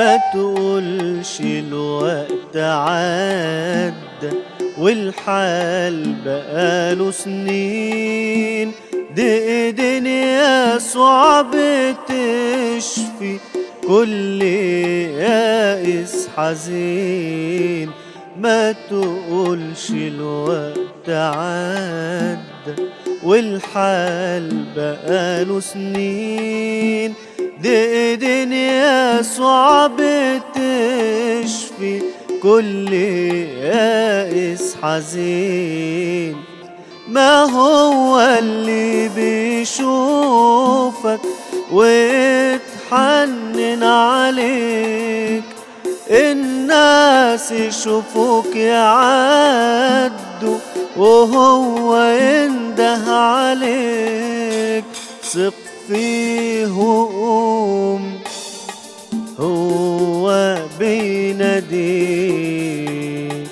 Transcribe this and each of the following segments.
ما تقولش الوقت عدى والحال بقاله سنين دي دنيا صعب تشفي كل يائس حزين ما تقولش الوقت عدى والحال بقاله سنين دي دنيا صعب تشفي كل يائس حزين ما هو اللي بيشوفك ويتحنن عليك الناس يشوفوك يعدوا وهو ينده عليك ثق فيه وقوم هو بيناديك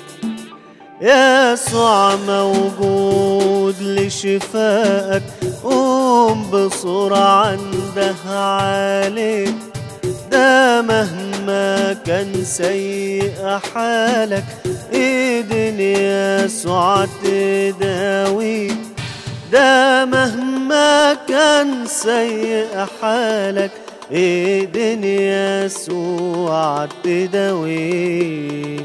يسوع موجود لشفائك قوم بسرعة عنده عليك ده مهما كان سيء حالك ايدن يسوع تداويك ده مهما كان سيء حالك ايدن يسوع تداويك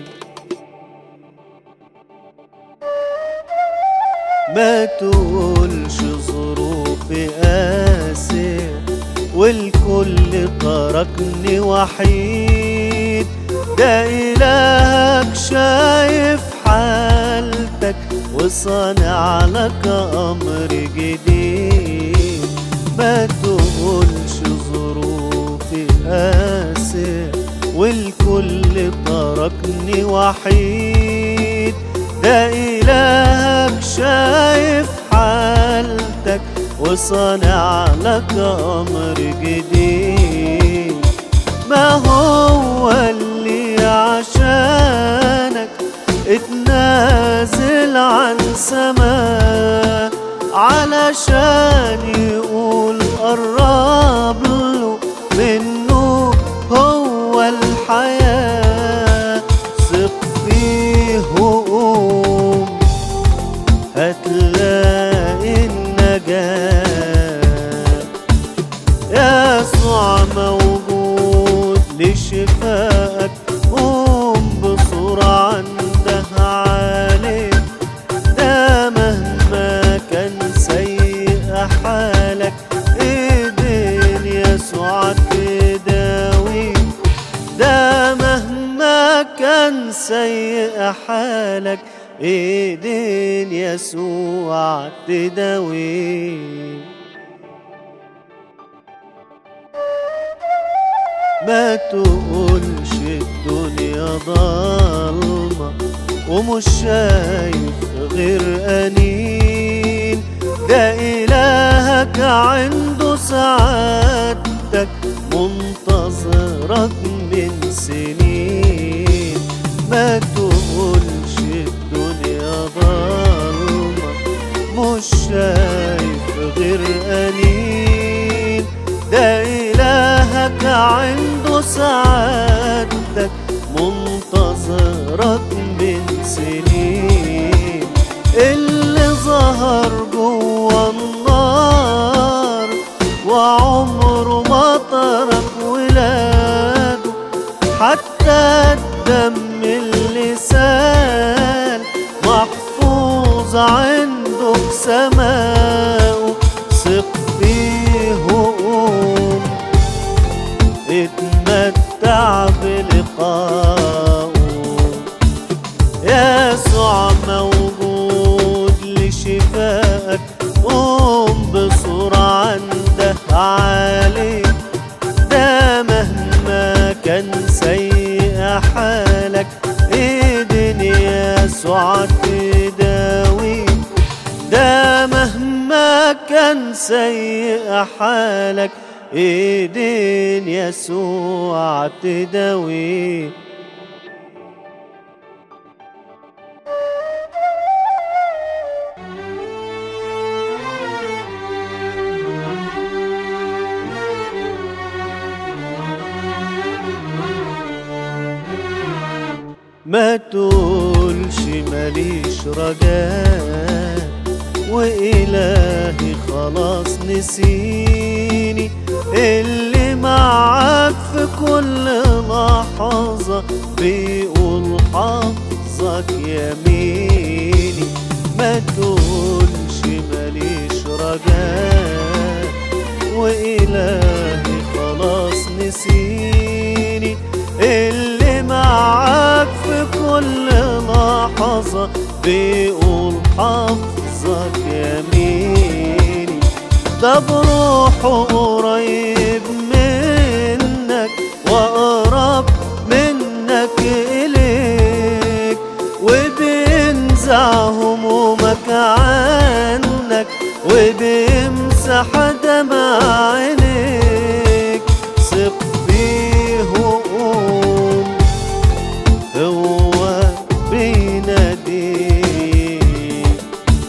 ما تقولش ظروفي قاسية والكل تركني وحيد ده إلهك شايف حالتك وصانع لك أمر جديد ما تقولش ظروفي قاسية والكل تركني وحيد ده إلهك شايف حالتك وصانع لك أمر جديد ما هو اللي عشانك اتنازل عن سما علشان يقول قرب له منه هو الحياة ثق فيه وقوم هتلاقي النجاة يسوع موجود لشفائك قوم بسرعة عنده عليك ده مهما كان سيء حالك ايدين يسوع تداويك ده مهما كان سيء حالك ايدين يسوع تداويك ما تقولش الدنيا ضلمة ومش شايف غير أنين ده إلهك عنده سعادتك منتظرك من سنين ما تقولش الدنيا ضلمة مش شايف غير أنين ده إلهك عنده سعادتك منتظرك من سنين اللي ظهر جوا النار وعمره ما ترك ولاده حتى الدم اللي سال محفوظ عنده بسماؤه ثق فيه وقوم اتمتع بلقائه يسوع موجود لشفائك قوم بسرعة عنده عليك ده مهما كان سيء حالك ايدين يسوع تداويك ده مهما كان سيء حالك ايدين يسوع تداويك ما تقولش ماليش رجاء وإلهي خلاص نسيني اللي معاك في كل لحظة بيقول حظك يميني ما تقولش ماليش رجاء وإلهي خلاص نسيني اللي معاك في كل لحظة بيقول حافظك يميني ده بروحه قريب منك وأقرب منك إليك وبينزع همومك عنك وبيمسح دمع عينيك ثق فيه وقوم هو بيناديك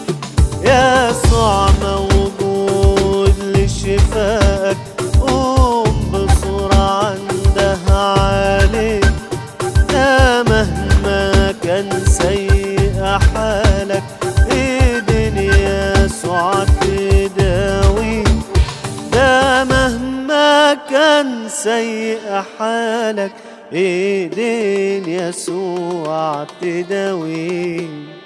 يسوع موجود لشفاك قوم بسرعة عنده عليك ده مهما كان سيء حالك ايدين يسوع تداوي ده مهما كان سيء حالك ايدين يسوع تداوي